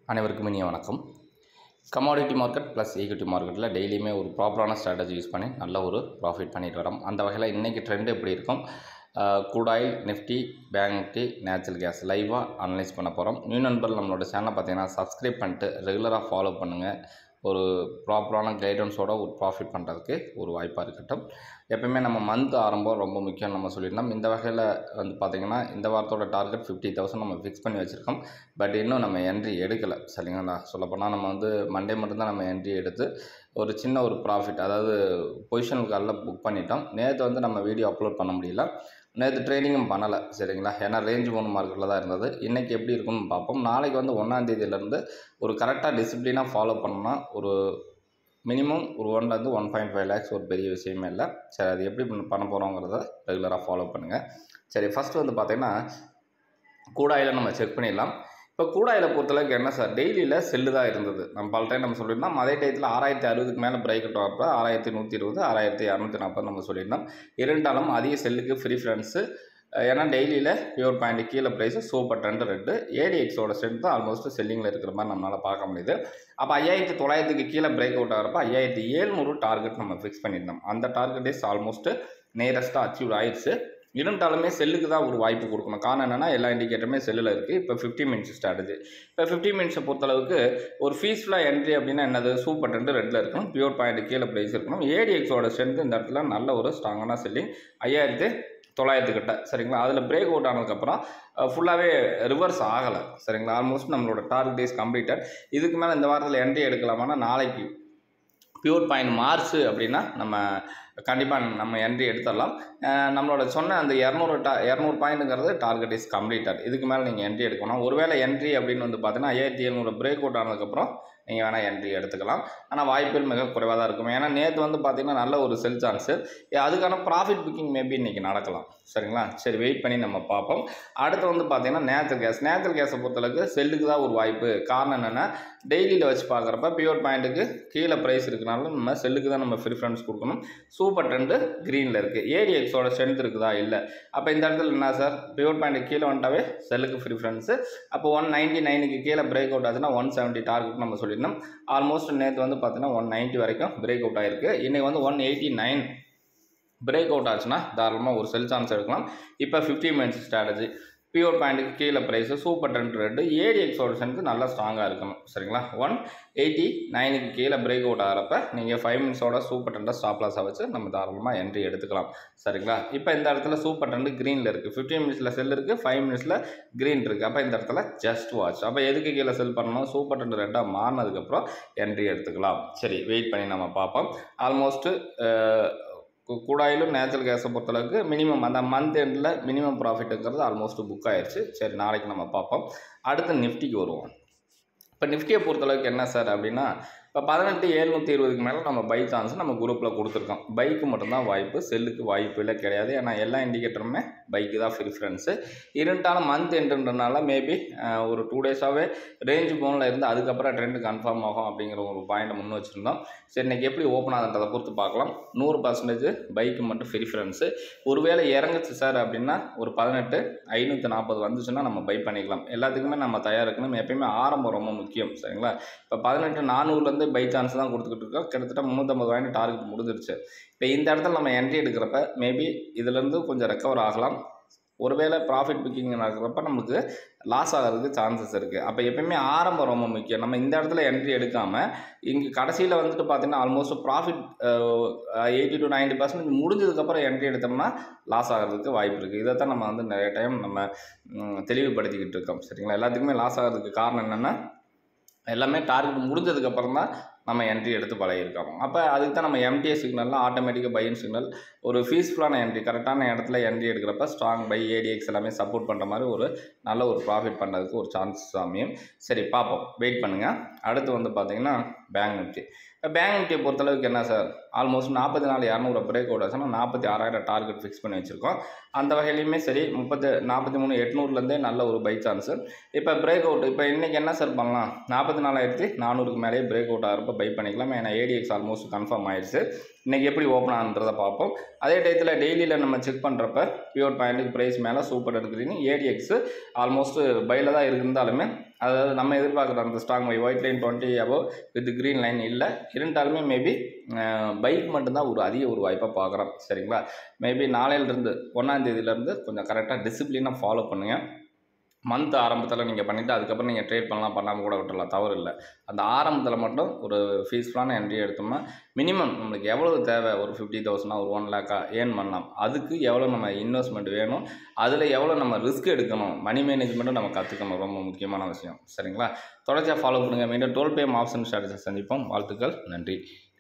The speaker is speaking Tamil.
அனைவருக்கும் இனிய வணக்கம் கமாடிட்டி மார்க்கெட் ப்ளஸ் ஈக்விட்டி மார்க்கெட்டில் டெய்லியுமே ஒரு ப்ராப்பரான ஸ்ட்ராட்டஜி யூஸ் பண்ணி நல்ல ஒரு ப்ராஃபிட் பண்ணிட்டு வரோம் அந்த வகையில் இன்றைக்கி ட்ரெண்ட் எப்படி இருக்கும் கூடாயில் Nifty Bank Nifty natural gas லைவாக அனலைஸ் பண்ண போகிறோம் நியூ நண்பர் நம்மளோட சேனலை பார்த்தீங்கன்னா சப்ஸ்கிரைப் பண்ணிட்டு ரெகுலராக ஃபாலோ பண்ணுங்கள் ஒரு ப்ராப்பரான கைடன்ஸோட ஒரு ப்ராஃபிட் பண்ணுறதுக்கு ஒரு வாய்ப்பாக இருக்கட்டும் எப்பயுமே நம்ம மந்த் ஆரம்பம் ரொம்ப முக்கியம் நம்ம சொல்லியிருந்தோம் இந்த வகையில் வந்து பார்த்திங்கன்னா இந்த வாரத்தோட டார்கெட் ஃபிஃப்டி தௌசண்ட் நம்ம ஃபிக்ஸ் பண்ணி வச்சுருக்கோம் பட் இன்னும் நம்ம என்ட்ரி எடுக்கலை சரிங்களா சொல்லப்போனால் நம்ம வந்து மண்டே மட்டும்தான் நம்ம என்ட்ரி எடுத்து ஒரு சின்ன ஒரு ப்ராஃபிட் அதாவது பொசிஷனல் காலில் புக் பண்ணிட்டோம் நேற்று வந்து நம்ம வீடியோ அப்லோட் பண்ண முடியல நேற்று ட்ரேடிங்கும் பண்ணலை சரிங்களா ஏன்னா ரேஞ்ச் மூணு மார்க்கெட்டில் தான் இருந்தது இன்றைக்கி எப்படி இருக்கும்னு பார்ப்போம் நாளைக்கு வந்து ஒன்றாந்தேதியிலேருந்து ஒரு கரெக்டாக டிசிப்ளினாக ஃபாலோ பண்ணோம்னா ஒரு மினிமம் ஒரு ஒன்லேருந்து ஒன் பாயிண்ட் ஃபைவ் லேக்ஸ் ஒரு பெரிய விஷயமே இல்லை சரி அது எப்படி பண்ண பண்ண போகிறோங்கிறத ரெகுலராக ஃபாலோ பண்ணுங்கள் சரி ஃபஸ்ட்டு வந்து பார்த்திங்கன்னா கூடாயில் நம்ம செக் பண்ணிடலாம் இப்போ கூடாயில் பொறுத்தளவுக்கு என்ன சார் டெய்லியில் செல்லு தான் இருந்தது நம்ம பல டைம் நம்ம சொல்லியிருந்தோம் அதே டயத்தில் ஆறாயிரத்தி அறுபதுக்கு மேலே பிரேக் அவுட் வரப்போ ஆறாயிரத்தி நூற்றி இருபது ஆறாயிரத்தி இரநூத்தி நாற்பது நம்ம சொல்லியிருந்தோம் இரண்டாலும் அதிக செல்லுக்கு ஃப்ரீ ஃப்ரெண்ட்ஸு ஏன்னா டெய்லியில் பியூர் பாயிண்ட் கீழே ப்ரைஸு சூப்பர் ட்ரெண்ட் ரெண்டு ஏடிஎக்ஸோட ஸ்ட்ரென்த் ஆல்மோஸ்ட் செல்லிங்கில் இருக்கிற மாதிரி நம்மளால் பார்க்க முடியுது அப்போ ஐயாயிரத்தி தொள்ளாயிரத்துக்கு கீழே பிரேக் அவுட் ஆகிறப்ப ஐயாயிரத்தி ஏழ்நூறு டார்கெட் நம்ம ஃபிக்ஸ் பண்ணியிருந்தோம் அந்த டார்கெட் இஸ் ஆல்மோஸ்ட் நியரஸ்ட்டாக அச்சீவ் ஆயிடுச்சு இருந்தாலுமே செல்லுக்கு தான் ஒரு வாய்ப்பு கொடுக்கணும் காரணம் என்னென்னா எல்லா இண்டிகேட்டருமே செல்லில் இருக்குது இப்போ ஃபிஃப்டி மினிட்ஸ் ஸ்ட்ராட்டஜி இப்போ ஃபிஃப்டி மினிட்ஸை பொறுத்தளவுக்கு ஒரு ஃபீஸ்ஃபுல்லாக என்ட்ரி அப்படின்னா என்னது சூப்பர் ரெண்டு ரெட்டில் இருக்கணும் பியூர் பாயிண்ட் கீழே ப்ரைஸ் இருக்கணும் ஏடிஎக்ஸோட ஸ்ட்ரென்த் இந்த இடத்துல நல்ல ஒரு ஸ்ட்ராங்கான செல்லிங் ஐயாயிரத்து தொள்ளாயிரத்துக்கிட்ட சரிங்களா அதில் பிரேக் அவுட் ஆனதுக்கப்புறம் ஃபுல்லாகவே ரிவர்ஸ் ஆகலை சரிங்களா ஆல்மோஸ்ட் நம்மளோட டார்கெட் இஸ் கம்ப்ளீட்டட் இதுக்கு மேலே இந்த வாரத்தில் என்ட்ரி எடுக்கலாமான்னா நாளைக்கு பியூர் பாயிண்ட் மார்ச் அப்படின்னா நம்ம கண்டிப்பாக நம்ம என்ட்ரி எடுத்துடலாம் நம்மளோட சொன்ன அந்த இரநூறு டா இரநூறு பாயிண்ட்டுங்கிறது டார்கெட் இஸ் கம்ப்ளீட்டட் இதுக்கு மேலே நீங்கள் என்ட்ரி எடுக்கணும் ஒருவேளை என்ட்ரி அப்படின்னு வந்து பார்த்தீங்கன்னா ஐயாயிரத்தி எழுநூறு பிரேக் அவுட் ஆனதுக்கப்புறம் நீங்கள் வேணால் என்ட்ரி எடுத்துக்கலாம் ஆனால் வாய்ப்புகள் மிக குறைவாக தான் இருக்கும் ஏன்னா நேற்று வந்து பார்த்திங்கன்னா நல்ல ஒரு செல் சான்ஸு அதுக்கான ப்ராஃபிட் புக்கிங் மேபி இன்றைக்கி நடக்கலாம் சரிங்களா சரி வெயிட் பண்ணி நம்ம பார்ப்போம் அடுத்து வந்து பார்த்திங்கன்னா நேச்சுரல் கேஸ் நேச்சுரல் கேஸை பொறுத்தளவுக்கு செல்லுக்கு தான் ஒரு வாய்ப்பு காரணம் என்னென்னா டெய்லியில் வச்சு பார்க்குறப்ப பியூர் பாயிண்ட்டுக்கு கீழே ப்ரைஸ் இருக்கனால நம்ம செல்லுக்கு தான் நம்ம ப்ரிஃபரன்ஸ் கொடுக்கணும் சூப்பர் ட்ரெண்டு க்ரீனில் இருக்குது ஏடிஎக்ஸோட ஸ்ட்ரென்த் இருக்குதா இல்லை அப்போ இந்த இடத்துல என்ன சார் பியூர் பாயிண்ட் கீழே வந்துட்டாவே செல்லுக்கு ப்ரிஃபரன்ஸு அப்போ ஒன் நைன்ட்டி நைனுக்கு கீழே பிரேக் அவுட் ஆச்சுன்னா ஒன் செவன்ட்டி டார்கெட் நம்ம சொல்லியிருந்தோம் ஆல்மோஸ்ட் நேற்று வந்து பார்த்தீங்கன்னா ஒன் நைன்ட்டி வரைக்கும் பிரேக் அவுட் ஆயிருக்கு இன்றைக்கி வந்து one eighty nine break out ஆச்சுன்னா தாராளமாக ஒரு செல் சான்ஸ் எடுக்கலாம் இப்போ ஃபிஃப்டி மினிட்ஸ் ஸ்ட்ராட்டஜி பியூர் பாயிண்ட்டுக்கு கீழே ப்ரைஸு சூப்பர் ட்ரெண்ட் ரெட்டு ஏடிஎக்ஸோட ஸ்ட்ரென்த் நல்லா ஸ்ட்ராங்காக இருக்கணும் சரிங்களா ஒன் எயிட்டி நைனுக்கு கீழே பிரேக் அவுட் ஆகிறப்ப நீங்கள் ஃபைவ் மினிட்ஸோட சூப்பர் ட்ரெண்டை ஸ்டாப் லாஸாக வச்சு நம்ம தாராளமாக என்ட்ரி எடுத்துக்கலாம் சரிங்களா இப்போ இந்த இடத்துல சூப்பர் ட்ரெண்டு க்ரீனில் இருக்குது ஃபிஃப்டீன் மினிட்ஸில் செல் இருக்குது ஃபைவ் மினிட்ஸில் க்ரீன் இருக்குது அப்போ இந்த இடத்துல ஜஸ்ட் வாட்ச் அப்போ எதுக்கு கீழே செல் பண்ணணும் சூப்பர் ட்ரெண்ட் ரெட்டாக மாறினதுக்கப்புறம் என்ட்ரி எடுத்துக்கலாம் சரி வெயிட் பண்ணி நம்ம பார்ப்போம் ஆல்மோஸ்ட்டு கூடாயிலும் நேச்சுரல் கேஸை பொறுத்தளவுக்கு மினிமம் அந்த மந்த் எண்டில் மினிமம் ப்ராஃபிட்டுங்கிறது ஆல்மோஸ்ட் புக் ஆயிடுச்சு சரி நாளைக்கு நம்ம பார்ப்போம் அடுத்து நிஃப்டிக்கு வருவோம் இப்போ நிஃப்டியை பொறுத்தளவுக்கு என்ன சார் அப்படின்னா இப்போ பதினெட்டு ஏழ்நூற்றி இருபதுக்கு மேலே நம்ம பை சான்ஸ் நம்ம குரூப்பில் கொடுத்துருக்கோம் பைக்கு மட்டும்தான் வாய்ப்பு செல்லுக்கு வாய்ப்பு இல்லை கிடையாது ஏன்னா எல்லா இண்டிகேட்டருமே பைக்கு தான் ப்ரிஃபரன்ஸு இருந்தாலும் மந்த் எண்டுன்றனால மேபி ஒரு டூ டேஸாகவே ரேஞ்ச் போனில் இருந்து அதுக்கப்புறம் ட்ரெண்டு கன்ஃபார்ம் ஆகும் அப்படிங்கிற ஒரு பாயிண்ட்டை முன் வச்சுருந்தோம் சரி இன்றைக்கி எப்படி ஓப்பன் ஆகுன்றதை பொறுத்து பார்க்கலாம் நூறு பர்சன்டேஜ் பைக்கு மட்டும் ப்ரிஃபரன்ஸு ஒருவேளை இறங்குச்சு சார் அப்படின்னா ஒரு பதினெட்டு ஐநூற்றி நாற்பது வந்துச்சுன்னா நம்ம பை பண்ணிக்கலாம் எல்லாத்துக்குமே நம்ம தயார் இருக்கணும் எப்பயுமே ஆரம்பம் ரொம்ப முக்கியம் சரிங்களா இப்போ பதினெட்டு நானூறுலேருந்து வந்து பை சான்ஸ் தான் கொடுத்துக்கிட்டு இருக்கோம் கிட்டத்தட்ட முந்நூற்றம்பது வாங்கிட்டு டார்கெட் முடிஞ்சிருச்சு இப்போ இந்த இடத்துல நம்ம என்ட்ரி எடுக்கிறப்ப மேபி இதுலேருந்து கொஞ்சம் ரெக்கவர் ஆகலாம் ஒருவேளை ப்ராஃபிட் புக்கிங் நடக்கிறப்ப நமக்கு லாஸ் ஆகிறதுக்கு சான்சஸ் இருக்குது அப்போ எப்பயுமே ஆரம்பம் ரொம்ப முக்கியம் நம்ம இந்த இடத்துல என்ட்ரி எடுக்காமல் இங்கே கடைசியில் வந்துட்டு பார்த்தீங்கன்னா almost profit eighty to ninety percentage முடிஞ்சதுக்கப்புறம் என்ட்ரி எடுத்தோம்னா லாஸ் ஆகிறதுக்கு வாய்ப்பு இருக்குது இதை தான் நம்ம வந்து நிறைய டைம் நம்ம தெளிவுபடுத்திக்கிட்டு இருக்கோம் சரிங்களா எல்லாத்துக்குமே லாஸ் ஆகிறதுக்கு காரணம் என்னென்னா எல்லாமே டார்கெட் முடிஞ்சதுக்கப்புறம் தான் நம்ம என்ட்ரி எடுத்து பழகிருக்கோம் அப்போ அதுக்கு தான் நம்ம எம்டிஏ சிக்னல்லாம் ஆட்டோமேட்டிக்காக பையன் சிக்னல் ஒரு ஃபீஸ்ஃபுல்லான என்ட்ரி கரெக்டான இடத்துல என்ட்ரி எடுக்கிறப்ப ஸ்ட்ராங் பை ஏடிஎக்ஸ் எல்லாமே சப்போர்ட் பண்ணுற மாதிரி ஒரு நல்ல ஒரு ப்ராஃபிட் பண்ணுறதுக்கு ஒரு சான்ஸ் அமையும் சரி பார்ப்போம் வெயிட் பண்ணுங்கள் அடுத்து வந்து பார்த்திங்கன்னா பேங்க் நிஃப்டி இப்போ பேங்க் நிஃப்டியை பொறுத்தளவுக்கு என்ன சார் ஆல்மோஸ்ட் நாற்பத்தி நாலு இரநூறு பிரேக் அவுட் ஆச்சுன்னா நாற்பத்தி ஆறாயிரம் டார்கெட் ஃபிக்ஸ் பண்ணி வச்சுருக்கோம் அந்த வகையிலையுமே சரி முப்பத்து நாற்பத்தி மூணு எட்நூறுலேருந்தே நல்ல ஒரு பை சான்ஸு இப்போ பிரேக் அவுட் இப்போ இன்றைக்கி என்ன சார் பண்ணலாம் நாற்பத்தி நாலாயிரத்தி நானூறுக்கு மேலேயே பிரேக் அவுட் ஆகிறப்ப பை பண்ணிக்கலாம் ஏன்னா ஏடிஎக்ஸ் ஆல்மோஸ்ட் கன்ஃபார்ம் ஆயிடுச்சு இன்றைக்கி எப்படி ஓப்பன் ஆகுன்றதை பார்ப்போம் அதே டயத்தில் டெய்லியில் நம்ம செக் பண்ணுறப்ப பியூர் பாயிண்ட்டுக்கு ப்ரைஸ் மேலே சூப்பர் எடுக்கிறீங்க ஏடிஎக்ஸ் ஆல்மோஸ்ட் பையில் தான் இருந்தாலுமே அதாவது நம்ம எதிர்பார்க்குற அந்த strong by white line twenty above with green line இல்லை இருந்தாலுமே மேபி பைக் மட்டும்தான் ஒரு அதிக ஒரு வாய்ப்பாக பார்க்குறோம் சரிங்களா மேபி நாளையிலேருந்து ஒன்றாந்தேதியிலேருந்து கொஞ்சம் கரெக்டாக டிசிப்ளினாக ஃபாலோ பண்ணுங்கள் மந்த் ஆரம்பத்தில் நீங்கள் பண்ணிவிட்டு அதுக்கப்புறம் நீங்கள் ட்ரேட் பண்ணலாம் பண்ணாமல் கூட விட்டுறலாம் தவறு இல்லை அந்த ஆரம்பத்தில் மட்டும் ஒரு ஃபீஸ்ஃபுல்லான என்ட்ரி எடுத்தோம்னா மினிமம் நம்மளுக்கு எவ்வளவு தேவை ஒரு ஃபிஃப்டி தௌசண்டா ஒரு ஒன் லேக்கா ஏர்ன் பண்ணலாம் அதுக்கு எவ்வளோ நம்ம இன்வெஸ்ட்மெண்ட் வேணும் அதில் எவ்வளோ நம்ம ரிஸ்க் எடுக்கணும் மணி மேனேஜ்மெண்ட்டும் நம்ம கற்றுக்கணும் ரொம்ப முக்கியமான விஷயம் சரிங்களா தொடர்ச்சியாக ஃபாலோ பண்ணுங்கள் மீண்டும் டோல் பேம் ஆப்ஷன் ஸ்ட்ராட்டஜி சந்திப்போம் வாழ்த்துக்கள் நன்றி